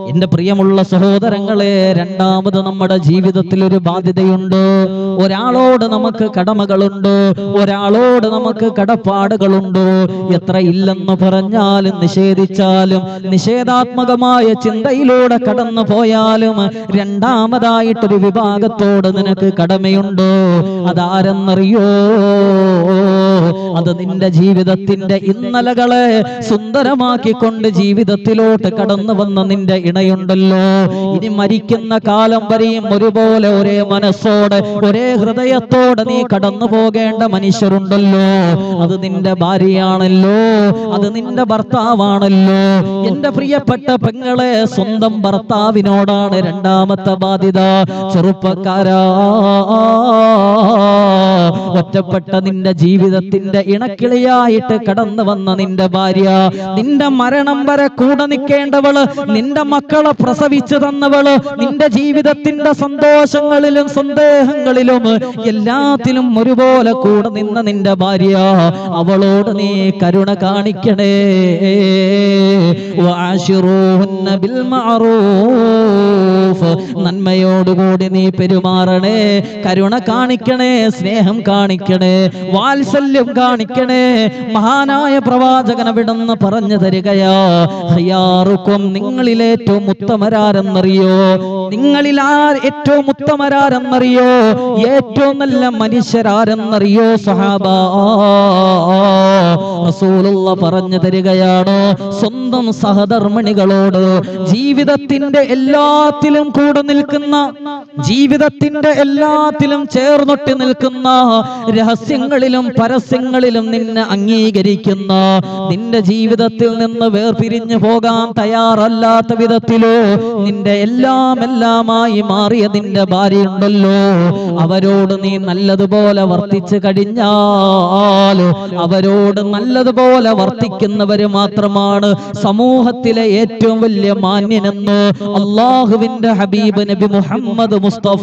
എന്റെ പ്രിയമുള്ള സഹോദരങ്ങളെ രണ്ടാമത് നമ്മുടെ ജീവിതത്തിൽ ഒരു ബാധ്യതയുണ്ട് ഒരാളോട് നമുക്ക് കടമകളുണ്ട് ഒരാളോട് നമുക്ക് കടപ്പാടുകളുണ്ട് എത്ര ഇല്ലെന്ന് പറഞ്ഞാലും നിഷേധിച്ചാലും നിഷേധാത്മകമായ ചിന്തയിലൂടെ കടന്നു പോയാലും രണ്ടാമതായിട്ടൊരു വിഭാഗത്തോട് നിനക്ക് കടമയുണ്ട് അതാരെന്നറിയോ അത് നിന്റെ ജീവിതത്തിന്റെ ഇന്നലകളെ സുന്ദരമാക്കിക്കൊണ്ട് ജീവിതത്തിലോട്ട് കടന്നു വന്ന നിന്റെ ഇണയുണ്ടല്ലോ ഇനി മരിക്കുന്ന കാലം വരെയും ഒരുപോലെ ഒരേ മനസ്സോടെ ഒരേ ഹൃദയത്തോടെ നീ കടന്നു പോകേണ്ട മനുഷ്യരുണ്ടല്ലോ അത് നിന്റെ ഭാര്യയാണല്ലോ അത് നിന്റെ ഭർത്താവാണല്ലോ എന്റെ പ്രിയപ്പെട്ട പെങ്ങളെ സ്വന്തം ഭർത്താവിനോടാണ് രണ്ടാമത്തെ ബാധ്യത ചെറുപ്പക്കാരാ ഒറ്റപ്പെട്ട നിന്റെ ജീവിതത്തിന്റെ ഇണക്കിളിയായിട്ട് കടന്നു വന്ന നിന്റെ ഭാര്യ നിന്റെ മരണം വരെ കൂടെ നിൽക്കേണ്ടവള് നിന്റെ മക്കളെ പ്രസവിച്ചു തന്നവള് നിന്റെ ജീവിതത്തിന്റെ സന്തോഷങ്ങളിലും സന്ദേഹങ്ങളിലും എല്ലാത്തിലും ഒരുപോലെ കൂടെ നിന്ന നിന്റെ ഭാര്യ അവളോട് നീ കരുണ കാണിക്കണേ വഅശിറൂഹുന്ന ബിൽ മഅറൂഫ് നന്മയോടുകൂടി നീ പെരുമാറണേ കരുണ കാണിക്കണേ സ്നേഹം കാണിക്കണേ വാത്സല്യം കാണിക്കണേ മഹാനായ പ്രവാചകൻ അവിടുന്ന് പറഞ്ഞു തരികയാ ഹയ്യാറുക്കും നിങ്ങളിൽ ഏറ്റവും ഉത്തമരാരെന്നറിയോ നിങ്ങളിൽ ആ ഏറ്റവും ഉത്തമരാരെന്നറിയോ ഏറ്റവും നല്ല മനുഷ്യരാരെന്നറിയോ സഹാബ റസൂലുള്ള പറഞ്ഞു തരികയാണ് സ്വന്തം സഹധർമ്മിണികളോട് ജീവിതത്തിന്റെ എല്ലാത്തിലും കൂടെ നിൽക്കുന്ന ജീവിതത്തിന്റെ എല്ലാത്തിലും ചേർന്നൊട്ടി നിൽക്കുന്ന രഹസ്യങ്ങളിലും പരസ്യങ്ങളിലും നിന്നെ അംഗീകരിക്കുന്ന നിന്റെ ജീവിതത്തിൽ നിന്ന് വേർപിരിഞ്ഞു പോകാൻ തയ്യാറല്ലാത്ത വിധത്തിലോ നിന്റെ എല്ലാം എല്ലാമായി മാറിയ നിന്റെ ഭാര്യയുണ്ടല്ലോ അവരോട് നീ നല്ലതുപോലെ വർത്തിച്ചു കഴിഞ്ഞാൽ അവരോട് നല്ലതുപോലെ വർത്തിക്കുന്നവര് മാത്രമാണ് സമൂഹത്തിലെ ഏറ്റവും വലിയ മാന്യനെന്ന് അള്ളാഹുവിന്റെ ഹബീബ് നബി മുഹമ്മദ് മുസ്തഫ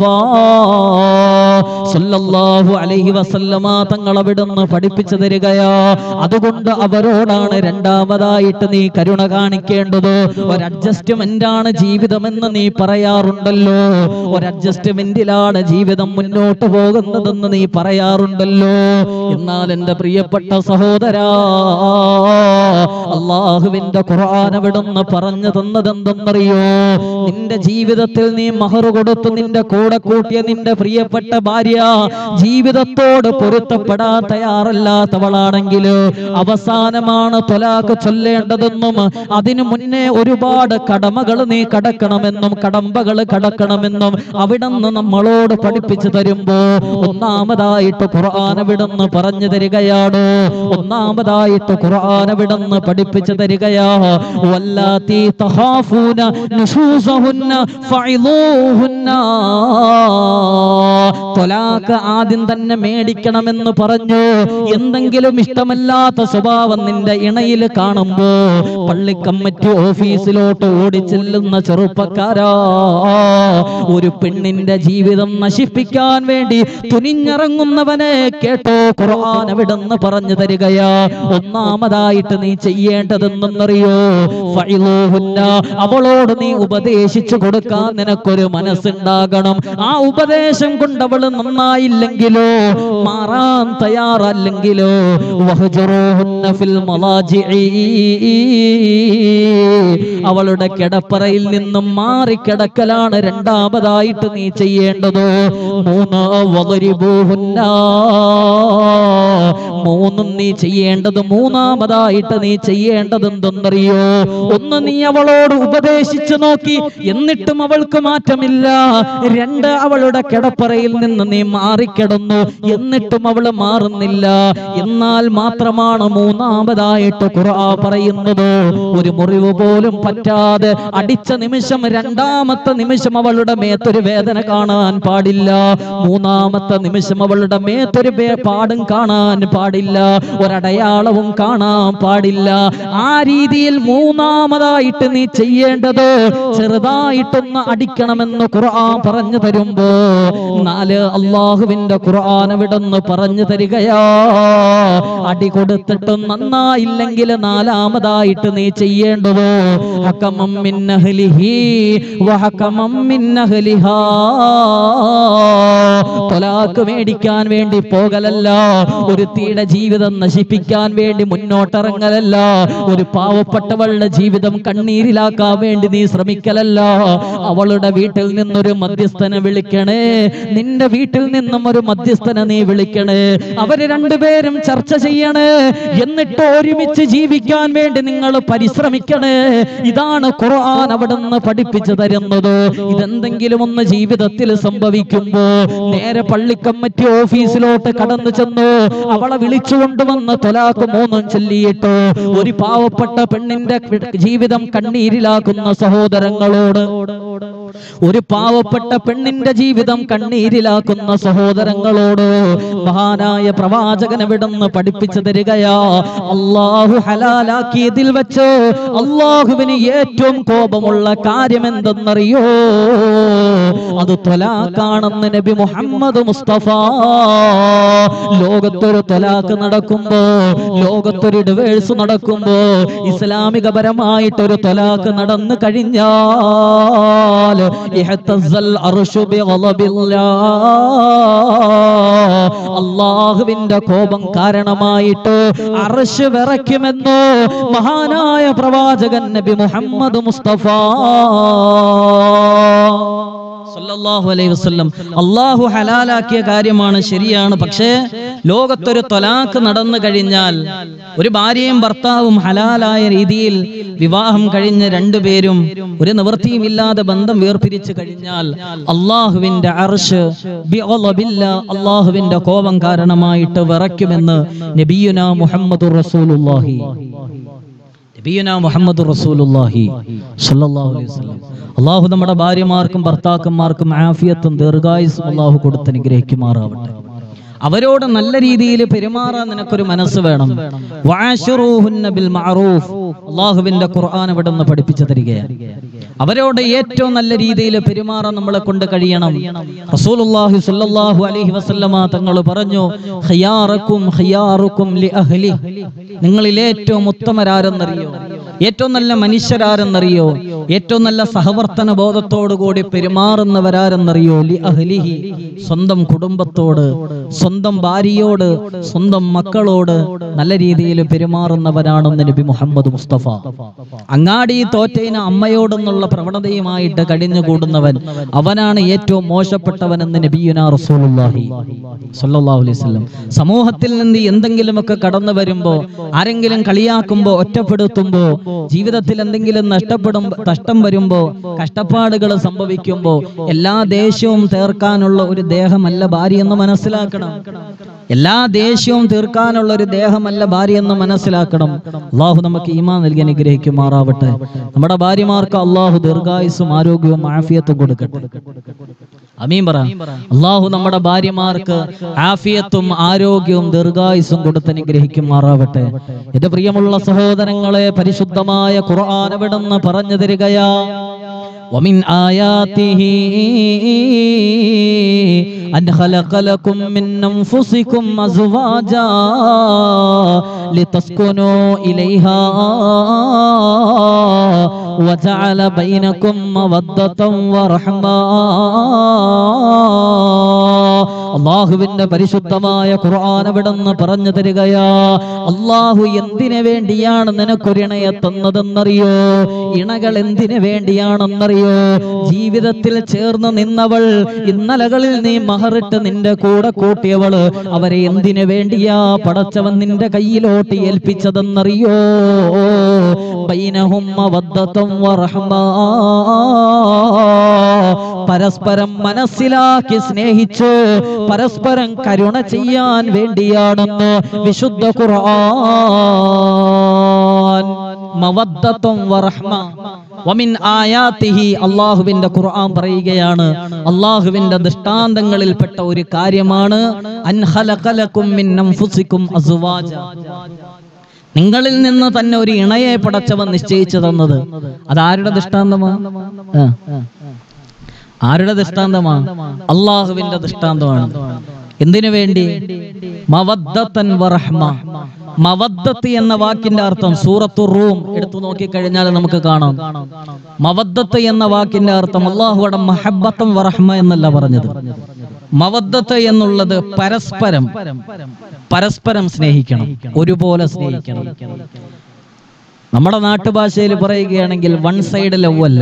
സല്ലല്ലാഹു അലൈഹി വസല്ലമ തങ്ങൾ അവിടുന്ന് പഠിപ്പിച്ചു തരികയാ അതുകൊണ്ട് അവരോടാണ് രണ്ടാമതായിട്ട് നീ കരുണ കാണിക്കേണ്ടത് ഒരു അഡ്ജസ്റ്റ്മെന്റ് ആണ് ജീവിതമെന്ന് നീ പറയാറുണ്ടല്ലോ ഒരു അഡ്ജസ്റ്റ്മെന്റിലാണ് ജീവിതം മുന്നോട്ട് പോകുന്നതെന്ന് നീ പറയാറുണ്ടല്ലോ എന്നാൽ എന്റെ പ്രിയപ്പെട്ട സഹോദരാ അള്ളാഹുവിന്റെ ഖുർആൻ അവിടുന്ന് പറഞ്ഞു തന്നതെന്തെന്നറിയോ നിന്റെ ജീവിതത്തിൽ നീ മഹർ കൊടുത്ത് നിന്റെ കൂടെ കൂട്ടിയ നിന്റെ പ്രിയപ്പെട്ട ഭാര്യ ജീവിതത്തോട് പൊരുത്തപ്പെടാൻ തയ്യാറല്ലാത്തവളാണെങ്കിൽ അവസാനമാണ് തൊലാക്ക് ചൊല്ലേണ്ടതെന്നും അതിനു മുന്നേ ഒരുപാട് കടമകൾ നീ കടക്കണമെന്നും കടമ്പകൾ കടക്കണമെന്നും അവിടുന്ന് നമ്മളോട് പഠിപ്പിച്ചു തരുമ്പോ ഒന്നാമതായിട്ട് ഖുർആൻ അവിടുന്ന് പറഞ്ഞു തരികയാണ് ഒന്നാമതായിട്ട് ഖുർആൻ അവിടുന്ന് പഠിപ്പിച്ചു തരികയാ വല്ലാത്തി തഹാഫൂന നുഷൂസഹുന്ന ഫഇദൂഹുന്ന തൊലാക്ക് ആദ്യം തന്നെ മേടിക്കണമെന്ന് പറഞ്ഞു എന്തെങ്കിലും ഇഷ്ടമല്ലാത്ത സ്വഭാവം നിന്റെ ഇണയിൽ കാണുമ്പോ പള്ളി കമ്മിറ്റി ഓഫീസിലോട്ട് ഓടിച്ചെല്ലുന്ന ചെറുപ്പക്കാരാ ഒരു പെണ്ണിന്റെ ജീവിതം നശിപ്പിക്കാൻ വേണ്ടി തുനിഞ്ഞിറങ്ങുന്നവനെ കേട്ടോ ഖുർആൻ അവിടുന്ന് പറഞ്ഞു തരികയാ ഒന്നാമതായിട്ട് നീ ചെയ്യേണ്ടതെന്നറിയോ ഫഇലൂഹുന്ന അവളോട് നീ ഉപദേശിച്ചു കൊടുക്കാൻ നിനക്കൊരു മനസ്സുണ്ടാകണം ആ ഉപദേശം കൊണ്ട് അവള് നന്നായില്ലെങ്കിലോ മാറാൻ തയ്യാറല്ലെങ്കിലോ വഹ്ജറൂഹുന്ന ഫിൽ മലാജിഇ അവളുടെ കിടപ്പറയിൽ നിന്നും മാറിക്കിടക്കലാണ് രണ്ടാമതായിട്ട് നീ ചെയ്യേണ്ടത് മൂന്ന് വദരിബൂഹുന്ന മൂന്നും നീ ചെയ്യേണ്ടത് മൂന്നാമതായിട്ട് നീ ചെയ്യേണ്ടത് എന്തെന്നറിയോ ഒന്ന് നീ അവളോട് ഉപദേശിച്ചു നോക്കി എന്നിട്ടും അവൾക്ക് മാറ്റമില്ല രണ്ട് അവളുടെ കിടപ്പറയിൽ നിന്ന് നീ മാറിക്കിടന്നു എന്നിട്ടും അവള് മാറുന്നില്ല എന്നാൽ മാത്രമാണ് മൂന്നാമതായിട്ട് ഖുർആ പറയുന്നത് ഒരു മുറിവ് പോലും പറ്റാതെ അടിച്ച നിമിഷം രണ്ടാമത്തെ നിമിഷം അവളുടെ മേത്തൊരു വേദന കാണാൻ പാടില്ല മൂന്നാമത്തെ നിമിഷം അവളുടെ മേത്തൊരു വേ- പാടും കാണാൻ പാടില്ല ഒരടയാളവും കാണാൻ പാടില്ല ആ രീതിയിൽ മൂന്നാമതായിട്ട് നീ ചെയ്യേണ്ടത് ചെറുതായിട്ടൊന്ന് അടിക്കണമെന്ന് ഖുർആൻ പറഞ്ഞു തരുമ്പോ നാല് അള്ളാഹുവിന്റെ ഖുർആൻ വിടുന്ന് പറഞ്ഞു തരികയാ അടി കൊടുത്തിട്ടും നന്നായില്ലെങ്കിൽ നാലാമതായിട്ട് നീ ചെയ്യേണ്ടതോ ഹക്കമം മിൻ അഹ്ലിഹി വഹക്കമം മിൻ അഹ്ലിഹാ തൊലാക്ക് മേടിക്കാൻ വേണ്ടി പോകലല്ല ഒരു തീയുടെ ജീവിതം നശിപ്പിക്കാൻ വേണ്ടി മുന്നോട്ടിറങ്ങലല്ല ഒരു പാവപ്പെട്ടവളുടെ ജീവിതം കണ്ണീരിലാക്കാൻ വേണ്ടി നീ ശ്രമിക്കലല്ല അവളുടെ വീട്ടിൽ നിന്നൊരു മധ്യസ്ഥനെ വിളിക്കണേ നിന്റെ വീട്ടിൽ നിന്നും ഒരു മധ്യസ്ഥനെ നീ വിളിക്കണേ അവര് രണ്ടുപേരും ചർച്ച ചെയ്യണേ എന്നിട്ട് ഒരുമിച്ച് ജീവിക്കാൻ വേണ്ടി നിങ്ങൾ പരിശ്രമിക്കണേ ഇതാണ് ഖുർആൻ അവിടുന്ന് പഠിപ്പിച്ചു തരുന്നത് ഇതെന്തെങ്കിലും ഒന്ന് ജീവിതത്തിൽ സംഭവിക്കുമ്പോ നേരെ പള്ളിക്കമ്മറ്റി ഓഫീസിലോട്ട് കടന്നു ചെന്നു അവളെ വിളിച്ചുകൊണ്ടുവന്ന് തൊലാക്ക് മൂന്നും ചൊല്ലിയിട്ട് ഒരു പാവപ്പെട്ട പെണ്ണിന്റെ ജീവിതം കണ്ണീരിലാക്കുന്ന സഹോദരങ്ങളോട് ഒരു പാവപ്പെട്ട പെണ്ണിന്റെ ജീവിതം കണ്ണീരിലാക്കുന്ന സഹോദരങ്ങളോട് മഹാനായ പ്രവാചകൻ വിടുന്ന് പഠിപ്പിച്ചു തരികയാ അള്ളാഹു ഹലാലാക്കിയതിൽ വെച്ച് അള്ളാഹുവിന് ഏറ്റവും കോപമുള്ള കാര്യം എന്തെന്നറിയോ അത് തൊലാക്കാണെന്ന് നബി മുഹമ്മദ് മുസ്തഫ ലോകത്തൊരു തൊലാക്ക് നടക്കുമ്പോ ലോകത്തൊരു ഡിവേഴ്സ് നടക്കുമ്പോ ഇസ്ലാമികപരമായിട്ടൊരു തൊലാക്ക് നടന്നു കഴിഞ്ഞാൽ ഇഹ്തസ്സൽ അർശു ബിഗളബില്ലാ അള്ളാഹുവിന്റെ കോപം കാരണമായിട്ട് അർശ് വിറയ്ക്കുമെന്നോ മഹാനായ പ്രവാചകൻ നബി മുഹമ്മദ് മുസ്തഫ സല്ലല്ലാഹു അലൈഹി വസല്ലം അള്ളാഹു ഹലാലാക്കിയ കാര്യമാണ് ശരിയാണ് പക്ഷേ ലോകത്തൊരു തൊലാക്ക് നടന്നു കഴിഞ്ഞാൽ ഒരു ഭാര്യയും ഭർത്താവും ഹലാലായ രീതിയിൽ വിവാഹം കഴിഞ്ഞ രണ്ടുപേരും ഒരു നിവൃത്തിയുമില്ലാതെ ബന്ധം വേർപിരിച്ചു കഴിഞ്ഞാൽ അള്ളാഹുവിന്റെ അർഷ് ബിഅളബില്ല അള്ളാഹുവിന്റെ കോപം കാരണമായിട്ട് വിറയ്ക്കുമെന്ന് നബിയുന മുഹമ്മദ് റസൂലുള്ളാഹി നബിയുന മുഹമ്മദ് റസൂലുള്ളാഹി സ്വല്ലല്ലാഹു അലൈഹി വസല്ലം അള്ളാഹു നമ്മുടെ ഭാര്യമാർക്കും ഭർത്താക്കന്മാർക്കും ആഫിയത്തും ദീർഘായുസും അള്ളാഹു കൊടുത്ത് അനുഗ്രഹിക്കുമാറാവട്ടെ അവരോട് നല്ല രീതിയിൽ പെരുമാറാൻ നിനക്കൊരു മനസ്സ് വേണം വഅശിറൂഹുന്ന ബിൽ മഅറൂഫ് അള്ളാഹുവിന്റെ ഖുർആൻ ഇവിടെ നിന്ന് പഠിപ്പിച്ചു തരികയാണ് അവരോട് ഏറ്റവും നല്ല രീതിയിൽ പെരുമാറാൻ നമ്മളെ കൊണ്ട് കഴിയണം റസൂലുള്ളാഹി സ്വല്ലല്ലാഹു അലൈഹി വസല്ലമ തങ്ങൾ പറഞ്ഞു ഖിയാറക്കും ഖിയാറുക്കും ലി അഹ്ലി നിങ്ങളിൽ ഏറ്റവും ഉത്തമരാരെന്നറിയോ ഏറ്റവും നല്ല മനുഷ്യരാരെന്നറിയോ ഏറ്റവും നല്ല സഹവർത്തന ബോധത്തോടു കൂടി പെരുമാറുന്നവരാരെന്നറിയോ ലി അഹ്ലിഹി സ്വന്തം കുടുംബത്തോട് സ്വന്തം ഭാര്യയോട് സ്വന്തം മക്കളോട് നല്ല രീതിയിൽ പെരുമാറുന്നവരാണെന്ന് നബി മുഹമ്മദ് മുസ്തഫ അങ്ങാടി തോറ്റയിന് അമ്മയോടെന്നുള്ള പ്രവണതയുമായിട്ട് കഴിഞ്ഞുകൂടുന്നവൻ അവനാണ് ഏറ്റവും മോശപ്പെട്ടവനെന്ന് നബിയുന റസൂലുള്ളാഹി സ്വല്ലല്ലാഹു അലൈഹി വസല്ലം സമൂഹത്തിൽ നിന്ന് എന്തെങ്കിലുമൊക്കെ കടന്നു വരുമ്പോ ആരെങ്കിലും കളിയാക്കുമ്പോ ഒറ്റപ്പെടുത്തുമ്പോ ജീവിതത്തിൽ എന്തെങ്കിലും നഷ്ടപ്പെടും നഷ്ടം വരുമ്പോ കഷ്ടപ്പാടുകൾ സംഭവിക്കുമ്പോ എല്ലാ ദേഷ്യവും തീർക്കാനുള്ള ഒരു ദേഹമല്ല ഭാര്യ എന്ന് മനസ്സിലാക്കണം എല്ലാ ദേഷ്യവും തീർക്കാനുള്ള ഒരു ദേഹമല്ല ഭാര്യ എന്ന് മനസ്സിലാക്കണം അള്ളാഹു നമുക്ക് ഈമാ നൽകി അനുഗ്രഹിക്കുമാറാവട്ടെ നമ്മുടെ ഭാര്യമാർക്ക് അള്ളാഹു ദീർഘായുസും ആരോഗ്യവും ആഫിയത്തും കൊടുക്കട്ടെ അമീൻ പറ അള്ളാഹു നമ്മുടെ ഭാര്യമാർക്ക് ആഫിയത്തും ആരോഗ്യവും ദീർഘായുസും കൊടുത്ത് അനുഗ്രഹിക്കുമാറാവട്ടെ എന്റെ പ്രിയമുള്ള സഹോദരങ്ങളെ പരിശുദ്ധമായ ഖുർആൻ എവിടെന്ന് പറഞ്ഞു തരികയാ ومن آياته أن خلق لكم من أنفسكم أزواجا لتسكنوا إليها وجعل بينكم مودة ورحمة അള്ളാഹുവിന്റെ പരിശുദ്ധമായ ഖുർആൻ അവിടെന്ന് പറഞ്ഞു തരികയാ അള്ളാഹു എന്തിനു വേണ്ടിയാണ് നിനക്കൊരിണയെ തന്നതെന്നറിയോ ഇണകൾ എന്തിനു വേണ്ടിയാണെന്നറിയോ ജീവിതത്തിൽ ചേർന്ന് നിന്നവൾ ഇന്നലകളിൽ നീ മഹറിട്ട് നിന്റെ കൂടെ കൂട്ടിയവള് അവരെ എന്തിനു വേണ്ടിയാ പടച്ചവൻ നിന്റെ കയ്യിലോട്ട് ഏൽപ്പിച്ചതെന്നറിയോ ബൈനഹും മവദ്ദത്തും വറഹ്മാ. പരസ്പരം മനസ്സിലാക്കി സ്നേഹിച്ച് പരസ്പരം കരുണ ചെയ്യാൻ വേണ്ടിയാണെന്ന് വിശുദ്ധ ഖുർആൻ മവദ്ദത്തും വറഹ്മ വമിൻ ആയാത്തിഹി അള്ളാഹുവിന്റെ ഖുർആൻ പറയുകയാണ് അള്ളാഹുവിന്റെ ദൃഷ്ടാന്തങ്ങളിൽപ്പെട്ട ഒരു കാര്യമാണ് അൻ ഖലഖലകും മിൻ അൻഫുസികും അസ്വാജ നിങ്ങളിൽ നിന്ന് തന്നെ ഒരു ഇണയെ പടച്ചവൻ നിശ്ചയിച്ചു തന്നത് അത് ആരുടെ ദൃഷ്ടാന്തമാ ആ. ആരുടെ ദൃഷ്ടാന്തമാ അള്ളാഹുവിന്റെ ദൃഷ്ടാന്തമാണ് എന്തിനു വേണ്ടി മവദ്ദത്തൻ വറഹ്മ മവദ്ദത്ത് എന്ന വാക്കിന്റെ അർത്ഥം സൂറത്തു റൂം എടുത്തു നോക്കിക്കഴിഞ്ഞാൽ നമുക്ക് കാണാം മവദ്ദത്ത് എന്ന വാക്കിന്റെ അർത്ഥം അള്ളാഹുവിടെ മഹബത്തം വറഹ്മ എന്നല്ല പറഞ്ഞത് മവദ്ദത്ത് എന്നുള്ളത് പരസ്പരം പരസ്പരം സ്നേഹിക്കണം ഒരുപോലെ സ്നേഹിക്കണം നമ്മുടെ നാട്ടുഭാഷയിൽ പറയുകയാണെങ്കിൽ വൺ സൈഡ് ലവ് അല്ല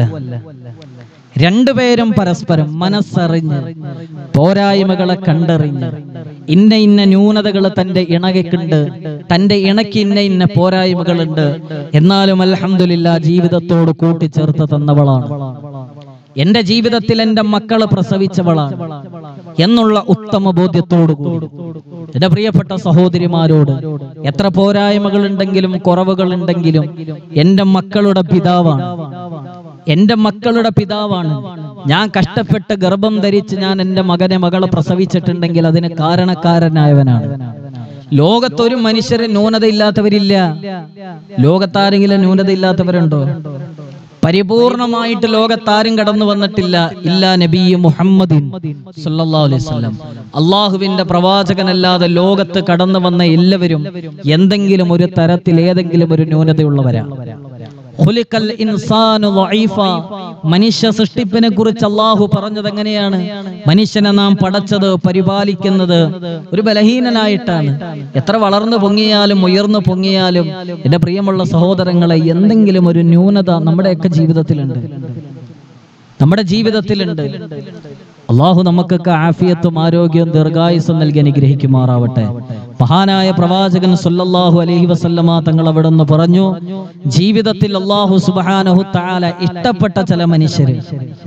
രണ്ടുപേരും പരസ്പരം മനസ്സറിഞ്ഞ് പോരായ്മകളെ കണ്ടറിഞ്ഞ് ഇന്ന ഇന്ന ന്യൂനതകൾ തന്റെ ഇണകയ്ക്കുണ്ട് തന്റെ ഇണയ്ക്ക് ഇന്ന ഇന്ന പോരായ്മകളുണ്ട് എന്നാലും അൽഹംദുലില്ലാ ജീവിതത്തോട് കൂട്ടിച്ചേർത്ത് തന്നവളാണ് എന്റെ ജീവിതത്തിൽ എന്റെ മക്കള് പ്രസവിച്ചവളാണ് എന്നുള്ള ഉത്തമ ബോധ്യത്തോടു കൂടി എന്റെ പ്രിയപ്പെട്ട സഹോദരിമാരോട് എത്ര പോരായ്മകൾ ഉണ്ടെങ്കിലും കുറവുകൾ ഉണ്ടെങ്കിലും എന്റെ മക്കളുടെ പിതാവാണ് എന്റെ മക്കളുടെ പിതാവാണ് ഞാൻ കഷ്ടപ്പെട്ട് ഗർഭം ധരിച്ച് ഞാൻ എന്റെ മകനെ മകളെ പ്രസവിച്ചിട്ടുണ്ടെങ്കിൽ അതിന് കാരണക്കാരനായവനാണ് ലോകത്തൊരു മനുഷ്യരെ ന്യൂനതയില്ലാത്തവരില്ല ലോകത്താരെങ്കിലും ന്യൂനതയില്ലാത്തവരുണ്ടോ പരിപൂർണമായിട്ട് ലോകത്താരും കടന്നു വന്നിട്ടില്ല ഇല്ലാ നബി മുഹമ്മദിൻ സല്ലല്ലാഹു അലൈഹി വസല്ലം അള്ളാഹുവിന്റെ പ്രവാചകനല്ലാതെ ലോകത്ത് കടന്നു വന്ന എല്ലാവരും എന്തെങ്കിലും ഒരു തരത്തിൽ ഏതെങ്കിലും ഒരു ന്യൂനതയുള്ളവരാ ഖുലിഖൽ ഇൻസാനു ളഈഫ. മനുഷ്യ സൃഷ്ടിപ്പിനെ കുറിച്ച് അള്ളാഹു പറഞ്ഞത് എങ്ങനെയാണ് മനുഷ്യനെ നാം പടച്ചത് പരിപാലിക്കുന്നത് ഒരു ബലഹീനനായിട്ടാണ് എത്ര വളർന്നു പൊങ്ങിയാലും ഉയർന്നു പൊങ്ങിയാലും എന്റെ പ്രിയമുള്ള സഹോദരങ്ങളെ എന്തെങ്കിലും ഒരു ന്യൂനത നമ്മുടെയൊക്കെ ജീവിതത്തിലുണ്ട് നമ്മുടെ ജീവിതത്തിലുണ്ട് അള്ളാഹു നമുക്കൊക്കെ ആഫിയത്തും ആരോഗ്യവും ദീർഘായുസും നൽകി അനുഗ്രഹിക്കുമാറാവട്ടെ മഹാനായ പ്രവാചകൻ സല്ലല്ലാഹു അലൈഹി വസല്ലമ തങ്ങൾ അവിടെ നിന്ന് പറഞ്ഞു ജീവിതത്തിൽ അള്ളാഹു സുബ്ഹാനഹു തആല ഇഷ്ടപ്പെട്ട ചില മനുഷ്യര്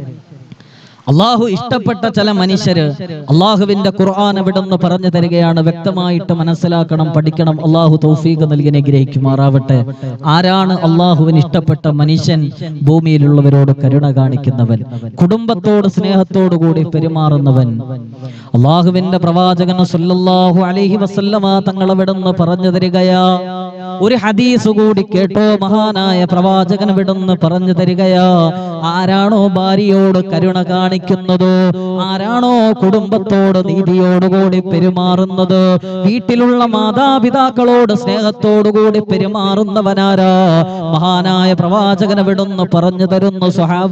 അള്ളാഹു ഇഷ്ടപ്പെട്ട ചില മനുഷ്യര് അള്ളാഹുവിന്റെ ഖുർആൻ ഇവിടുന്ന് പറഞ്ഞു തരികയാണ് വ്യക്തമായിട്ട് മനസ്സിലാക്കണം പഠിക്കണം അള്ളാഹു തൗഫീഖ് നൽകി അനുഗ്രഹിക്കുമാറാവട്ടെ ആരാണ് അള്ളാഹുവിന് ഇഷ്ടപ്പെട്ട മനുഷ്യൻ ഭൂമിയിലുള്ളവരോട് കരുണ കാണിക്കുന്നവൻ കുടുംബത്തോട് സ്നേഹത്തോടു കൂടി പെരുമാറുന്നവൻ അള്ളാഹുവിന്റെ പ്രവാചകൻ സല്ലല്ലാഹു അലൈഹി വസല്ലമ തങ്ങൾ ഇവിടുന്ന് പറഞ്ഞു തരികയാ ഒരു ഹദീസ് കൂടി കേട്ടോ മഹാനായ പ്രവാചകൻ ഇവിടുന്ന് പറഞ്ഞു തരികയാ ആരാണോ ഭാര്യയോട് കരുണ കാണിക്കുന്നത് ആരാണോ കുടുംബത്തോട് നീതിയോടുകൂടി പെരുമാറുന്നത് വീട്ടിലുള്ള മാതാപിതാക്കളോട് സ്നേഹത്തോടുകൂടി പെരുമാറുന്നവനാരാ മഹാനായ പ്രവാചകൻ ഇവിടുന്ന് പറഞ്ഞു തരുന്നു സ്വഹാബ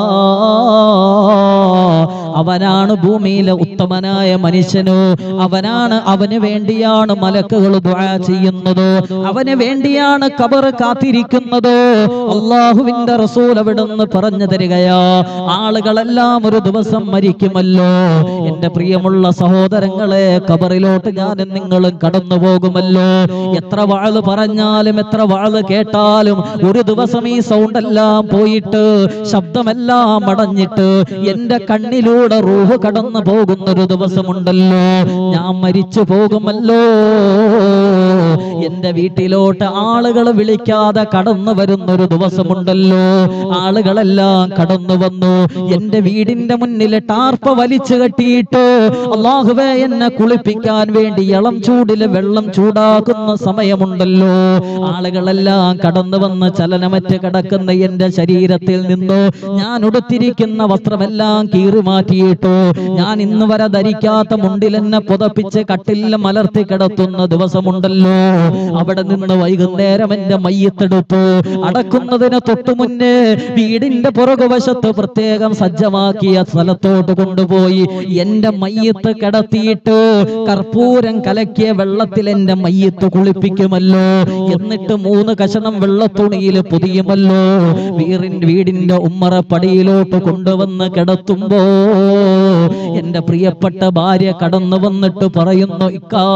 അവനാണ് ഭൂമിയിലെ ഉത്തമനായ മനുഷ്യനോ അവനാണ് അവന് വേണ്ടിയാണ് മലക്കുകൾ ദുആ ചെയ്യുന്നത് അവന് വേണ്ടിയാണ് കബർ കാത്തിരിക്കുന്നത് അള്ളാഹുവിന്റെ റസൂൽ അവിടുന്ന് പറഞ്ഞു തരികയാ ആളുകളെല്ലാം ഒരു ദിവസം മരിക്കുമല്ലോ എന്റെ പ്രിയമുള്ള സഹോദരങ്ങളെ കബറിലോട്ട് ഞാനും നിങ്ങളും കടന്നു പോകുമല്ലോ എത്ര വാള് പറഞ്ഞാലും എത്ര വാള് കേട്ടാലും ഒരു ദിവസം ഈ സൗണ്ട് എല്ലാം പോയിട്ട് ശബ്ദമെല്ലാം അടഞ്ഞിട്ട് എന്റെ കണ്ണിലൂടെ റൂഹ് കടന്നു പോകുന്ന ഒരു ദിവസമുണ്ടല്ലോ ഞാൻ മരിച്ചു പോകുമല്ലോ എന്റെ വീട്ടിലോട്ട് ആളുകൾ വിളിക്കാതെ കടന്നു വരുന്ന ഒരു ദിവസമുണ്ടല്ലോ ആളുകളെല്ലാം കടന്നു വന്നു എന്റെ വീടിന്റെ മുന്നിൽ ടാർപ്പ വലിച്ചു കെട്ടിയിട്ട് അള്ളാഹുവേ എന്നെ കുളിപ്പിക്കാൻ വേണ്ടി ഇളം ചൂടില് വെള്ളം ചൂടാക്കുന്ന സമയമുണ്ടല്ലോ ആളുകളെല്ലാം കടന്നു വന്ന് ചലനമറ്റ് കിടക്കുന്ന എന്റെ ശരീരത്തിൽ നിന്നു ഞാൻ ഉടുത്തിരിക്കുന്ന വസ്ത്രമെല്ലാം കീറി മാറ്റിയിട്ടു ഞാൻ ഇന്ന് വരെ ധരിക്കാത്ത മുണ്ടിൽ എന്നെ പുതപ്പിച്ച് കട്ടിൽ മലർത്തി കിടത്തുന്ന ദിവസമുണ്ടല്ലോ അവിടെ നിന്ന് വൈകുന്നേരം എന്റെ മയ്യത്തെടുത്തു അടക്കുന്നതിന് തൊട്ടു മുന്നേ വീടിന്റെ പുറകുവശത്ത് പ്രത്യേകം സജ്ജമാക്കിയ സ്ഥലത്തോട്ട് കൊണ്ടുപോയി എന്റെ മയ്യത്ത് കിടത്തിയിട്ട് കർപ്പൂരം കലക്കിയ വെള്ളത്തിൽ എന്റെ മയ്യത്ത് കുളിപ്പിക്കുമല്ലോ എന്നിട്ട് മൂന്ന് കഷണം വെള്ളത്തുണിയിൽ പൊതിയുമല്ലോ വീറിൻ വീടിന്റെ ഉമ്മറ പടിയിലോട്ട് കൊണ്ടുവന്ന് കിടത്തുമ്പോ എന്റെ പ്രിയപ്പെട്ട ഭാര്യ കടന്നു വന്നിട്ട് പറയുന്നു ഇക്കാ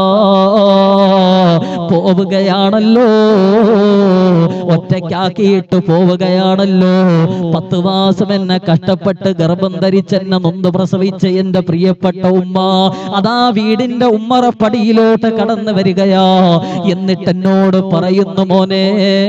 പോവുകയാണല്ലോ ഒറ്റയ്ക്കാക്കിയിട്ട് പോവുകയാണല്ലോ പത്ത് മാസം എന്നെ കഷ്ടപ്പെട്ട് ഗർഭം ധരിച്ചെന്നെ നൊന്ത് പ്രസവിച്ച എന്റെ പ്രിയപ്പെട്ട ഉമ്മ അതാ വീടിന്റെ ഉമ്മറപ്പടിയിലോട്ട് കടന്നു വരികയാ എന്നിട്ട് എന്നോട് പറയുന്നു മോനെ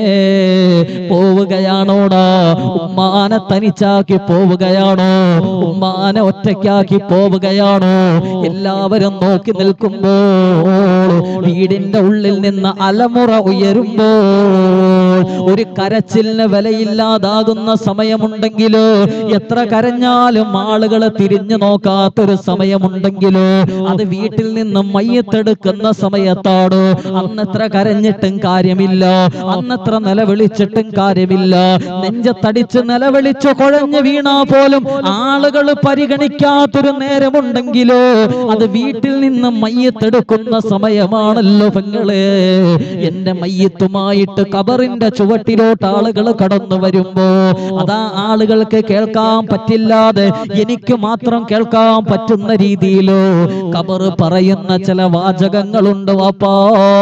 പോവുകയാണോടാ ഉമ്മാനെ തനിച്ചാക്കി പോവുകയാണോ ഉമ്മാനെ ഒറ്റയ്ക്കാക്കി പോവുകയാണോ എല്ലാവരും നോക്കി നിൽക്കുമ്പോൾ വീടിന്റെ ഉള്ളിൽ നിന്ന് നിന്ന് അലമുറ ഉയരുമ്പോൾ ഒരു കരച്ചിലിന് വിലയില്ലാതാകുന്ന സമയമുണ്ടെങ്കിലോ എത്ര കരഞ്ഞാലും ആളുകളെ തിരിഞ്ഞു നോക്കാത്തൊരു സമയമുണ്ടെങ്കിലോ അത് വീട്ടിൽ നിന്നും മയ്യത്തെടുക്കുന്ന സമയത്താടോ അന്നത്ര കരഞ്ഞിട്ടും കാര്യമില്ല അന്നത്ര നിലവിളിച്ചിട്ടും കാര്യമില്ല നെഞ്ചത്തടിച്ച് നിലവിളിച്ച് കുഴഞ്ഞു വീണാ പോലും ആളുകൾ പരിഗണിക്കാത്തൊരു നേരമുണ്ടെങ്കിലോ അത് വീട്ടിൽ നിന്ന് മയ്യത്തെടുക്കുന്ന സമയമാണല്ലോ പെങ്ങളെ എന്റെ മയ്യത്തുമായിട്ട് കബറിന്റെ ചുവട്ടിലോട്ട് ആളുകൾ കടന്നു വരുമ്പോ അതാ ആളുകൾക്ക് കേൾക്കാൻ പറ്റില്ലാതെ എനിക്ക് മാത്രം കേൾക്കാൻ പറ്റുന്ന രീതിയിലോ കബർ പറയുന്ന ചില വാചകങ്ങളുണ്ട് വാപ്പാ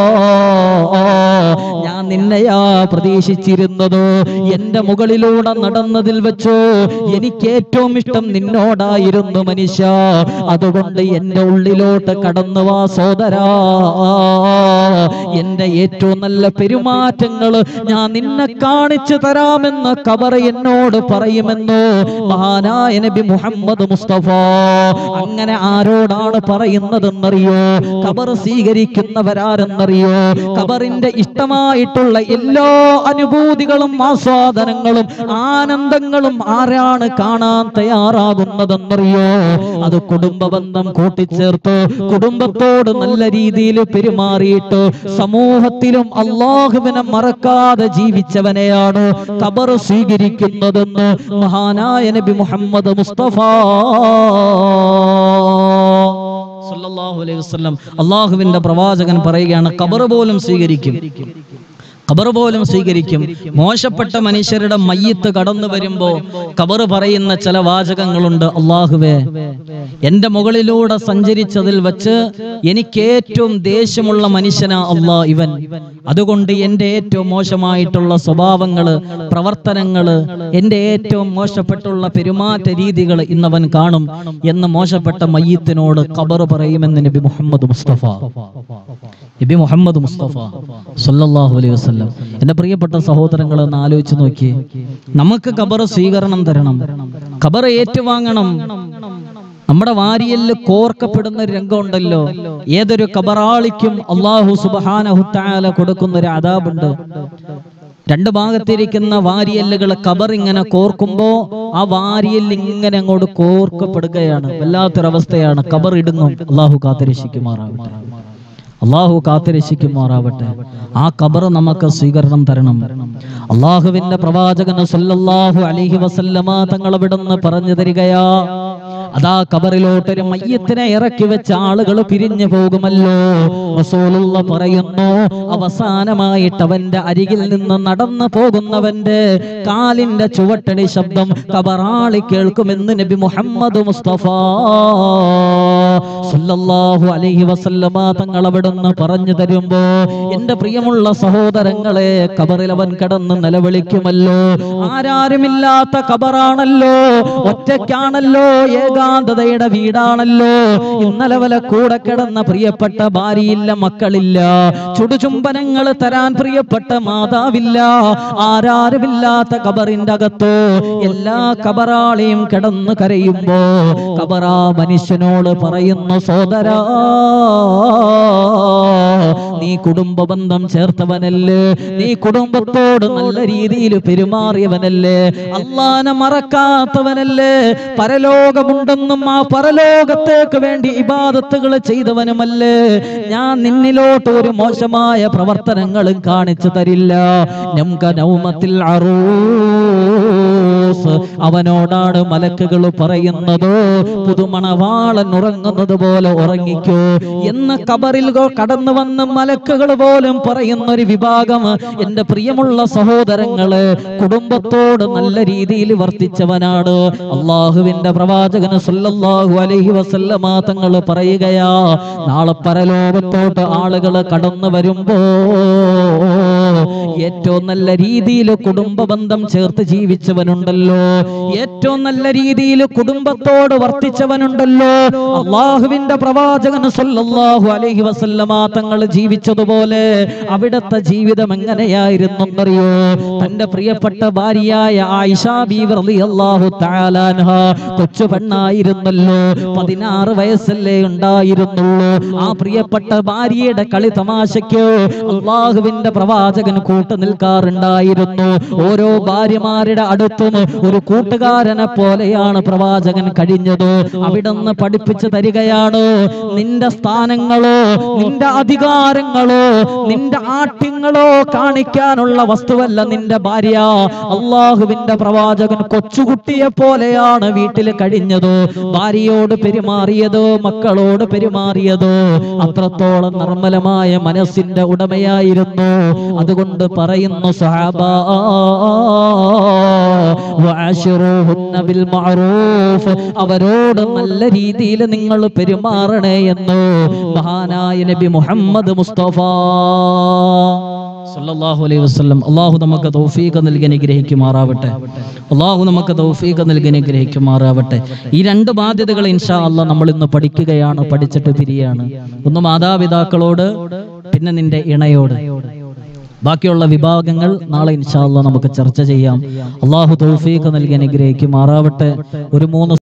ഞാൻ നിന്നെയാ പ്രതീക്ഷിച്ചിരുന്നത് എന്റെ മുകളിലൂടെ നടന്നതിൽ വെച്ചോ എനിക്ക് ഏറ്റവും ഇഷ്ടം നിന്നോടായിരുന്നു മനുഷ്യ അതുകൊണ്ട് എന്റെ ഉള്ളിലോട്ട് കടന്നു വാ സോദരാ എന്റെ ഏറ്റവും നല്ല പെരുമാറ്റങ്ങൾ ഞാൻ നിന്നെ കാണിച്ചു തരാമെന്ന് കബർ എന്നോട് പറയുമെന്നോ മഹാനായ നബി മുഹമ്മദ് മുസ്തഫ അങ്ങനെ ആരോടാണ് പറയുന്നതെന്നറിയോ കബർ സ്വീകരിക്കുന്നവരാരെന്നറിയോ കബറിന്റെ ഇഷ്ടമായിട്ടുള്ള എല്ലാ അനുഭൂതികളും ആസ്വാദനങ്ങളും ആനന്ദങ്ങളും ആരാണ് കാണാൻ തയ്യാറാകുന്നതെന്നറിയോ അത് കുടുംബ ബന്ധം കൂട്ടിച്ചേർത്ത് കുടുംബത്തോട് നല്ല രീതിയിൽ പെരുമാറിയിട്ട് സമൂഹത്തിലും അള്ളാഹുവിനെ മറക്കാതെ ജീവിച്ചവനെയാണ് കബർ സ്വീകരിക്കുന്നതെന്ന് മഹാനായ നബി മുഹമ്മദ് മുസ്തഫ സല്ലല്ലാഹു അലൈഹി വസല്ലം അള്ളാഹുവിന്റെ പ്രവാചകൻ പറയുകയാണ് കബർ പോലും സ്വീകരിക്കും ഖബർ പോലും സ്വീകരിക്കും മോശപ്പെട്ട മനുഷ്യരുടെ മയ്യത്ത് കടന്നു വരുമ്പോ ഖബർ പറയുന്ന ചില വാചകങ്ങളുണ്ട് അള്ളാഹുവേ എന്റെ മുകളിലൂടെ സഞ്ചരിച്ചതിൽ വെച്ച് എനിക്ക് ഏറ്റവും ദേഷ്യമുള്ള മനുഷ്യനാ അള്ളാ ഇവൻ അതുകൊണ്ട് എന്റെ ഏറ്റവും മോശമായിട്ടുള്ള സ്വഭാവങ്ങള് പ്രവർത്തനങ്ങള് എന്റെ ഏറ്റവും മോശപ്പെട്ടുള്ള പെരുമാറ്റ രീതികൾ ഇന്നവൻ കാണും എന്ന് മോശപ്പെട്ട മയ്യത്തിനോട് ഖബർ പറയുമെന്ന് നബി മുഹമ്മദ് മുസ്തഫ നബി മുഹമ്മദ് മുസ്തഫ സല്ലല്ലാഹു അലൈഹി വസല്ലം എന്റെ പ്രിയപ്പെട്ട സഹോദരങ്ങളെ ഒന്ന് ആലോചിച്ച് നോക്കിയേ നമുക്ക് ഖബർ സ്വീകരണം തരണം ഖബർ ഏറ്റുവാങ്ങണം നമ്മുടെ വാരിയലിൽ കോർക്കപ്പെടുന്ന ഒരു രംഗമുണ്ടല്ലോ ഏതൊരു കബറാളിക്കും അള്ളാഹു സുബാനഹുത്താല കൊടുക്കുന്ന ഒരു അതാബുണ്ട് രണ്ട് ഭാഗത്തിരിക്കുന്ന വാരിയല്ലുകൾ കബർ ഇങ്ങനെ കോർക്കുമ്പോ ആ വാരിയൽ ഇങ്ങനെ അങ്ങോട്ട് കോർക്കപ്പെടുകയാണ് വല്ലാത്തൊരവസ്ഥയാണ് കബർ ഇടുന്നു അള്ളാഹു കാത്തിരക്ഷിക്കുമാറാവട്ടെ അള്ളാഹു കാത്തിരക്ഷിക്കുമാറാവട്ടെ ആ കബർ നമുക്ക് സ്വീകരണം തരണം അള്ളാഹുവിന്റെ പ്രവാചകന് സല്ലല്ലാഹു അലൈഹി വസല്ലമ തങ്ങൾ ഇവിടുന്ന് പറഞ്ഞു തരികയാ അതാ കബറിലോട്ട് ഒരു മയ്യത്തിനെ ഇറക്കി വെച്ച ആളുകൾ പിരിഞ്ഞു പോകുമല്ലോ റസൂലുള്ള പറയുന്നു അവസാനമായിട്ട് അവന്റെ അരികിൽ നിന്ന് നടന്നു പോകുന്നവന്റെ കാലിന്റെ ചുവട്ടടി ശബ്ദം കബറാളി കേൾക്കുമെന്ന് നബി മുഹമ്മദ് മുസ്തഫ സല്ലല്ലാഹു അലൈഹി വസല്ലമ തങ്ങൾ അവിടുന്ന് പറഞ്ഞു തരുമ്പോ എന്റെ പ്രിയമുള്ള സഹോദരങ്ങളെ കബറിൽ അവൻ കിടന്ന് നിലവിളിക്കുമല്ലോ ആരാരുമില്ലാത്ത കബറാണല്ലോ ഒറ്റയ്ക്കാണല്ലോ ഏകാന്തതയുടെ വീടാണല്ലോ ഇന്നലെ വല കൂടെ കിടന്ന പ്രിയപ്പെട്ട ഭാര്യയില്ല മക്കളില്ല ചുടുചുംബനങ്ങൾ തരാൻ പ്രിയപ്പെട്ട മാതാവില്ല ആരാരുമില്ലാത്ത കബറിന്റെ അകത്തോ എല്ലാ കബറാളെയും കിടന്ന് കരയുമ്പോ കബറാ മനുഷ്യനോട് പറയുന്നു സോദരാ നീ കുടുംബ ബന്ധം ചേർത്തവനല്ലേ നീ കുടുംബത്തോട് നല്ല രീതിയിൽ പെരുമാറിയവനല്ലേ അള്ളാനെ മറക്കാത്തവനല്ലേ പരലോകമുണ്ടെന്നും ആ പരലോകത്തേക്ക് വേണ്ടി ഇബാദത്തുകൾ ചെയ്തവനുമല്ലേ ഞാൻ നിന്നിലോട്ട് ഒരു മോശമായ പ്രവർത്തനങ്ങളും കാണിച്ചു തരില്ല ഞംക നൗമത്തിൽ അറൂസ് അവനോടാണ് മലക്കുകൾ പറയുന്നത് പുതുമണവാളൻ ഉറങ്ങുന്നത് പോലെ ഉറങ്ങിക്കോ എന്ന് കബറിൽ ഗോ- കടന്നു വന്ന് മലക്കുകൾ പോലും പറയുന്ന ഒരു വിഭാഗം എന്റെ പ്രിയമുള്ള സഹോദരങ്ങള് കുടുംബത്തോട് നല്ല രീതിയിൽ വർത്തിച്ചവനാണ് അള്ളാഹുവിന്റെ പ്രവാചകന് സല്ലല്ലാഹു അലൈഹി വസല്ലമ തങ്ങൾ പറയുകയാ നാളെ പരലോകത്തോട്ട് ആളുകൾ കടന്നു വരുമ്പോ ഏറ്റവും നല്ല രീതിയിൽ കുടുംബ ബന്ധം ചേർത്ത് ജീവിച്ചവനുണ്ടല്ലോ ഏറ്റവും നല്ല രീതിയിൽ കുടുംബത്തോട് വർത്തിച്ചവനുണ്ടല്ലോ അള്ളാഹുവിന്റെ പ്രവാചകൻ സല്ലല്ലാഹു അലൈഹി വസല്ലമ തങ്ങൾ ജീവിച്ചതുപോലെ അവിടുത്തെ ജീവിതം എങ്ങനെയായിരുന്നു എന്നറിയോ തന്റെ പ്രിയപ്പെട്ട ഭാര്യയായ ആയിഷ ബീവി റളിയല്ലാഹു തആല അൻഹ കൊച്ചു പെണ്ണായിരുന്നല്ലോ പതിനാറ് വയസ്സല്ലേ ഉണ്ടായിരുന്നുള്ളൂ ആ പ്രിയപ്പെട്ട ഭാര്യയുടെ കളി തമാശയ്ക്ക് അള്ളാഹുവിന്റെ പ്രവാചകൻ കൂട്ടു നിൽക്കാറുണ്ടായിരുന്നു ഓരോ ഭാര്യമാരുടെ അടുത്തും ഒരു കൂട്ടുകാരനെ പോലെയാണ് പ്രവാചകൻ കഴിഞ്ഞത് അവിടുന്ന് പഠിപ്പിച്ചു തരികയാണ് നിന്റെ സ്ഥാനങ്ങളോ നിന്റെ അധികാരങ്ങളോ നിന്റെ ആട്യങ്ങളോ കാണിക്കാനുള്ള വസ്തുവല്ല നിന്റെ ഭാര്യ അള്ളാഹുവിന്റെ പ്രവാചകൻ കൊച്ചുകുട്ടിയെ പോലെയാണ് വീട്ടിൽ കഴിഞ്ഞത് ഭാര്യയോട് പെരുമാറിയതോ മക്കളോട് പെരുമാറിയതോ അത്രത്തോളം നിർമ്മലമായ മനസ്സിന്റെ ഉടമയായിരുന്നു അതുകൊണ്ട് പറയുന്നു സഹാബ വഅശിറുഹുന്ന ബിൽ മഅറൂഫ് അവരോട് നല്ല രീതിയിൽ നിങ്ങൾ പെരുമാറണേ എന്ന് മഹാനായ നബി മുഹമ്മദ് മുസ്തഫ സല്ലല്ലാഹു അലൈഹി വസല്ലം അള്ളാഹു നമുക്ക് തൗഫീഖ് നൽകി അനുഗ്രഹിക്കുമാറാവട്ടെ അള്ളാഹു നമുക്ക് തൗഫീഖ് നൽകി അനുഗ്രഹിക്കുമാറാവട്ടെ ഈ രണ്ട് ബാധ്യതകൾ ഇൻഷാ അള്ളാഹ് നമ്മൾ ഇന്ന് പഠിക്കുകയാണ് പഠിച്ചിട്ട് പിരിയാണ് ഒന്ന് മാതാപിതാക്കളോട് പിന്നെ നിന്റെ ഇണയോട് ബാക്കിയുള്ള വിഭാഗങ്ങൾ നാളെ ഇൻഷാ അള്ളാഹ് നമുക്ക് ചർച്ച ചെയ്യാം അള്ളാഹു തൗഫീഖ് നൽകി അനുഗ്രഹിക്കുമാറാവട്ടെ ഒരു മൂന്ന്